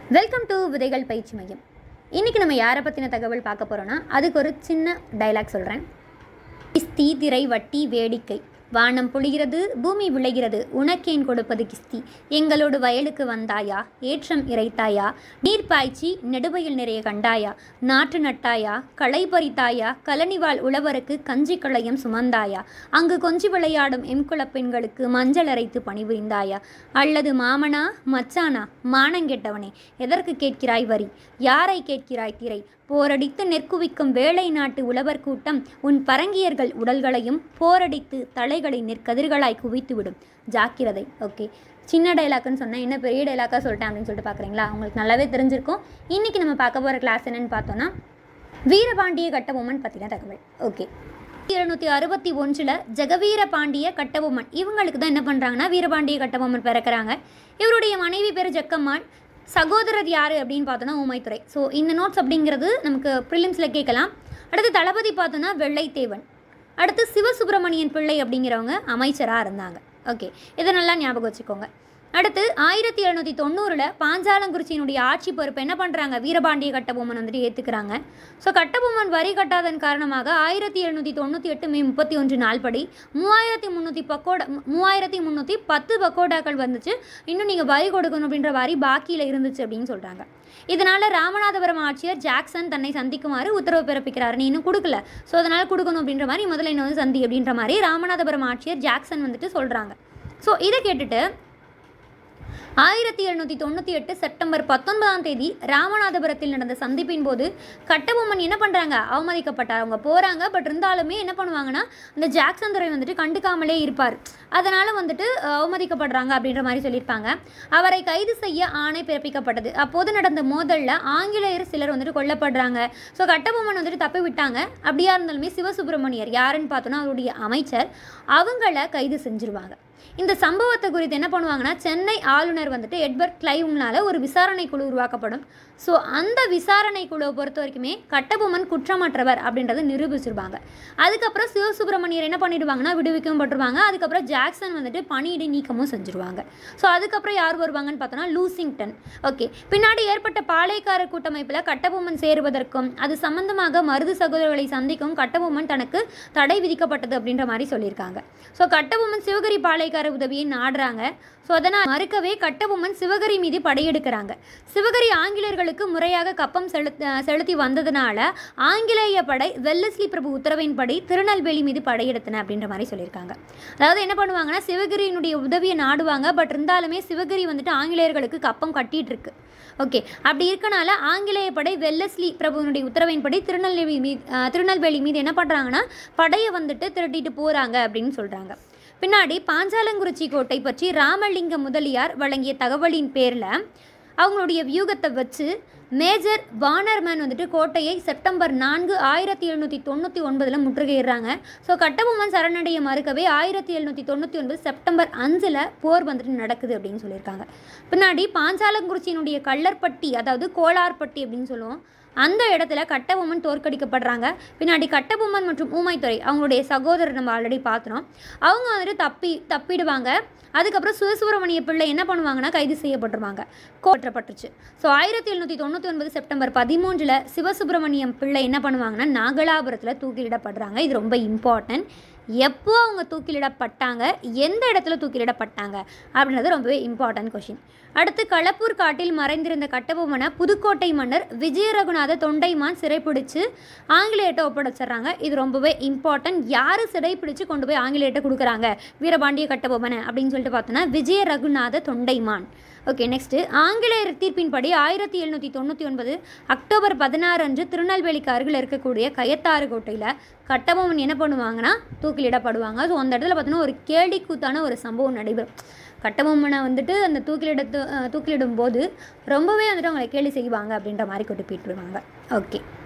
welcome to விதைகள் பயிற்சி மையம் இன்றைக்கி நம்ம யாரை பற்றின தகவல் பார்க்க போகிறோன்னா அதுக்கு ஒரு சின்ன டைலாக் சொல்கிறேன் கிஸ்தி திரை வட்டி வேடிக்கை வானம் பொழிகிறது பூமி விளைகிறது உனக்கேன் கொடுப்பது கிஸ்தி எங்களோடு வயலுக்கு வந்தாயா ஏற்றம் இறைத்தாயா நீர் பாய்ச்சி நெடுவயல் நிறைய கண்டாயா நாற்று நட்டாயா களை பறித்தாயா கலனிவாள் உழவருக்கு கஞ்சி களையம் சுமந்தாயா அங்கு கொஞ்சி விளையாடும் எம்குலப் பெண்களுக்கு மஞ்சள் அரைத்து பணிபுரிந்தாயா அல்லது மாமனா மச்சானா மானங்கெட்டவனே எதற்கு கேட்கிறாய் வரி யாரை கேட்கிறாய் திரை போரடித்து நெற்குவிக்கும் வேலை நாட்டு உழவர் கூட்டம் உன் பரங்கியர்கள் உடல்களையும் போரடித்து தலைகளை நெற்கதிர்களாய் குவித்துவிடும் ஜாக்கிரதை ஓகே சின்ன டைலாக்னு சொன்னேன் என்ன பெரிய டைலாக்காக சொல்லிட்டேன் அப்படின்னு சொல்லிட்டு பார்க்குறீங்களா உங்களுக்கு நல்லாவே தெரிஞ்சிருக்கும் இன்றைக்கி நம்ம பார்க்க போகிற கிளாஸ் என்னன்னு பார்த்தோன்னா வீரபாண்டிய கட்டபொம்மன் பற்றின தகவல் ஓகே இருநூத்தி அறுபத்தி ஒன்றில் ஜெகவீர பாண்டிய கட்டபொம்மன் இவங்களுக்கு தான் என்ன பண்ணுறாங்கன்னா வீரபாண்டிய கட்டபொம்மன் பிறக்கிறாங்க இவருடைய மனைவி பேர் ஜக்கம்மாள் சகோதரர் யார் அப்படின்னு பார்த்தோன்னா ஊமைத்துறை ஸோ இந்த நோட்ஸ் அப்படிங்கிறது நமக்கு ப்ரிலிம்ஸில் கேட்கலாம் அடுத்து தளபதி பார்த்தோன்னா வெள்ளைத்தேவன் அடுத்து சிவசுப்பிரமணியன் பிள்ளை அப்படிங்கிறவங்க அமைச்சராக இருந்தாங்க ஓகே இதை நல்லா ஞாபகம் வச்சுக்கோங்க அடுத்து ஆயிரத்தி எழுநூற்றி தொண்ணூறில் பாஞ்சாலங்குறிச்சியினுடைய ஆட்சி பொறுப்பு என்ன பண்ணுறாங்க வீரபாண்டிய கட்டபொம்மன் வந்துட்டு ஏற்றுக்கிறாங்க ஸோ கட்டபொம்மன் வரி கட்டாதன் காரணமாக ஆயிரத்தி எழுநூற்றி தொண்ணூற்றி எட்டு மே முப்பத்தி ஒன்று நாள்படி மூவாயிரத்தி முந்நூற்றி பக்கோடா மூவாயிரத்தி முந்நூற்றி பத்து பக்கோடாக்கள் வந்துச்சு இன்னும் நீங்கள் வரி கொடுக்கணும் அப்படின்ற வரி பாக்கியில் இருந்துச்சு அப்படின்னு சொல்கிறாங்க இதனால் ராமநாதபுரம் ஆட்சியர் ஜாக்சன் தன்னை சந்திக்குமாறு உத்தரவு பிறப்பிக்கிறார் நீ இன்னும் கொடுக்கல ஸோ அதனால் கொடுக்கணும் அப்படின்ற மாதிரி முதல்ல என்ன வந்து சந்தி அப்படின்ற மாதிரி ராமநாதபுரம் ஆட்சியர் ஜாக்சன் வந்துட்டு சொல்கிறாங்க ஸோ இதை கேட்டுட்டு ஆயிரத்தி எழுநூற்றி தொண்ணூற்றி எட்டு செப்டம்பர் பத்தொன்பதாம் தேதி ராமநாதபுரத்தில் நடந்த சந்திப்பின் போது கட்டபொம்மன் என்ன பண்ணுறாங்க அவமதிக்கப்பட்டார் அவங்க போகிறாங்க பட் இருந்தாலுமே என்ன பண்ணுவாங்கன்னா அந்த ஜாக்சன் துறை வந்துட்டு கண்டுக்காமலே இருப்பார் அதனால் வந்துட்டு அஹ், அவமதிக்கப்படுறாங்க அப்படின்ற மாதிரி சொல்லியிருப்பாங்க அவரை கைது செய்ய ஆணை பிறப்பிக்கப்பட்டது அப்போது நடந்த மோதலில் ஆங்கிலேயர் சிலர் வந்துட்டு கொல்லப்படுறாங்க ஸோ கட்டபொம்மன் வந்துட்டு தப்பி விட்டாங்க அப்படியா இருந்தாலுமே சிவசுப்பிரமணியர் யாருன்னு பார்த்தோன்னா அவருடைய அமைச்சர் அவங்கள கைது செஞ்சுருவாங்க இந்த சம்பவத்தை குறித்து என்ன பண்ணுவாங்கன்னா சென்னை ஆளுநர் வந்துட்டு எட்வர்ட் கிளைவ்னால ஒரு விசாரணை குழு உருவாக்கப்படும் ஸோ அந்த விசாரணை குழுவை பொறுத்த வரைக்குமே கட்டபொம்மன் குற்றமற்றவர் அப்படின்றத நிரூபிச்சிருவாங்க அதுக்கப்புறம் சிவசுப்பிரமணியர் என்ன பண்ணிடுவாங்கன்னா விடுவிக்கவும் பட்டுருவாங்க அதுக்கப்புறம் ஜாக்சன் வந்துட்டு பணியிடை நீக்கமும் செஞ்சுருவாங்க ஸோ அதுக்கப்புறம் யார் வருவாங்கன்னு பார்த்தோன்னா லூசிங்டன் ஓகே பின்னாடி ஏற்பட்ட பாளையக்கார கூட்டமைப்பில் கட்டபொம்மன் சேருவதற்கும் அது சம்பந்தமாக மருது சகோதரர்களை சந்திக்கும் கட்டபொம்மன் தனக்கு தடை விதிக்கப்பட்டது அப்படின்ற மாதிரி சொல்லியிருக்காங்க ஸோ கட்டபொம்மன் சிவகிரி பாளையக்கார உதவியை நாடுறாங்க ஸோ அதனால் மறுக்கவே கட்டபொம்மன் சிவகிரி மீது படையெடுக்கிறாங்க சிவகிரி ஆங்கிலேயர்களுக்கு முறையாக கப்பம் செலுத்த செலுத்தி வந்ததுனால ஆங்கிலேய படை வெல்லஸ்லி பிரபு உத்தரவின்படி திருநெல்வேலி மீது படையெடுத்தன அப்படின்ற மாதிரி சொல்லியிருக்காங்க அதாவது என்ன பண்ணுவாங்கன்னா சிவகிரியினுடைய உதவியை நாடுவாங்க பட் இருந்தாலுமே சிவகிரி வந்துட்டு ஆங்கிலேயர்களுக்கு கப்பம் கட்டிட்டு இருக்கு ஓகே அப்படி இருக்கனால ஆங்கிலேய படை வெல்லஸ்லி பிரபுவினுடைய உத்தரவின்படி திருநெல்வேலி மீது அஹ், திருநெல்வேலி மீது என்ன பண்ணுறாங்கன்னா படையை வந்துட்டு திரட்டிட்டு போகிறாங்க அப்படின்னு சொல்கிறாங்க பின்னாடி பாஞ்சாலங்குறிச்சி கோட்டை பற்றி ராமலிங்க முதலியார் வழங்கிய தகவலின் பேரில் அவங்களுடைய வியூகத்தை வச்சு மேஜர் வானர்மேன் வந்துட்டு கோட்டையை செப்டம்பர் நான்கு ஆயிரத்தி எழுநூற்றி தொண்ணூற்றி ஒன்பதில் முற்றுகையிடுறாங்க ஸோ கட்டபொம்மன் சரணடைய மறுக்கவே ஆயிரத்தி எழுநூற்றி தொண்ணூற்றி ஒன்பது செப்டம்பர் அஞ்சில் போர் வந்துட்டு நடக்குது அப்படின்னு சொல்லியிருக்காங்க பின்னாடி பாஞ்சாலங்குறிச்சியினுடைய கள்ளர்பட்டி அதாவது கோலார்பட்டி அப்படின்னு சொல்லுவோம் அந்த இடத்துல கட்டபொம்மன் தோற்கடிக்கப்படுறாங்க பின்னாடி கட்டபொம்மன் மற்றும் ஊமைத்துறை அவங்களுடைய சகோதரர் நம்ம ஆல்ரெடி பார்த்தோம் அவங்க வந்துட்டு தப்பி தப்பிடுவாங்க அதுக்கப்புறம் சிவசுப்பிரமணிய பிள்ளை என்ன பண்ணுவாங்கன்னா கைது செய்யப்பட்டுருவாங்க கோற்றப்பட்டுச்சு ஸோ ஆயிரத்தி எழுநூற்றி தொண்ணூற்றி ஒன்பது செப்டம்பர் பதிமூன்றில் சிவசுப்பிரமணியம் பிள்ளை என்ன பண்ணுவாங்கன்னா நாகலாபுரத்தில் தூக்கிலிடப்படுறாங்க இது ரொம்ப இம்பார்ட்டன்ட் எப்போ அவங்க தூக்கிலிடப்பட்டாங்க எந்த இடத்துல தூக்கிலிடப்பட்டாங்க அப்படின்றது ரொம்பவே இம்பார்ட்டன்ட் கொஷின் அடுத்து களப்பூர் காட்டில் மறைந்திருந்த கட்டபொம்மனை புதுக்கோட்டை மன்னர் விஜய ரகுநாத தொண்டைமான் சிறைப்பிடிச்சு ஆங்கிலேயர்கிட்ட ஒப்படைச்சிடுறாங்க இது ரொம்பவே இம்பார்ட்டன்ட் யார் சிறைப்பிடிச்சு கொண்டு போய் ஆங்கிலேயர்கிட்ட கொடுக்குறாங்க வீரபாண்டிய கட்டபொம்மனை அப்படின்னு சொல்லிட்டு பார்த்தோன்னா விஜய ரகுநாத தொண்டைமான் ஓகே நெக்ஸ்ட்டு ஆங்கிலேயர் தீர்ப்பின்படி ஆயிரத்தி எழுநூற்றி தொண்ணூற்றி ஒன்பது அக்டோபர் பதினாறு அன்று திருநெல்வேலிக்கு அருகில் இருக்கக்கூடிய கயத்தாறு கோட்டையில் கட்டபொம்மன் என்ன பண்ணுவாங்கன்னா தூக்கிலிடப்படுவாங்க ஸோ அந்த இடத்துல பார்த்தோன்னா ஒரு கேலிக்கூத்தான ஒரு சம்பவம் நடைபெறும் கட்டபொம்மனை வந்துட்டு அந்த தூக்கிலிடத்து அஹ், தூக்கிலிடும் போது ரொம்பவே வந்துட்டு அவங்களை கேலி செய்வாங்க அப்படின்ற மாதிரி கொண்டு போயிட்டுருவாங்க ஓகே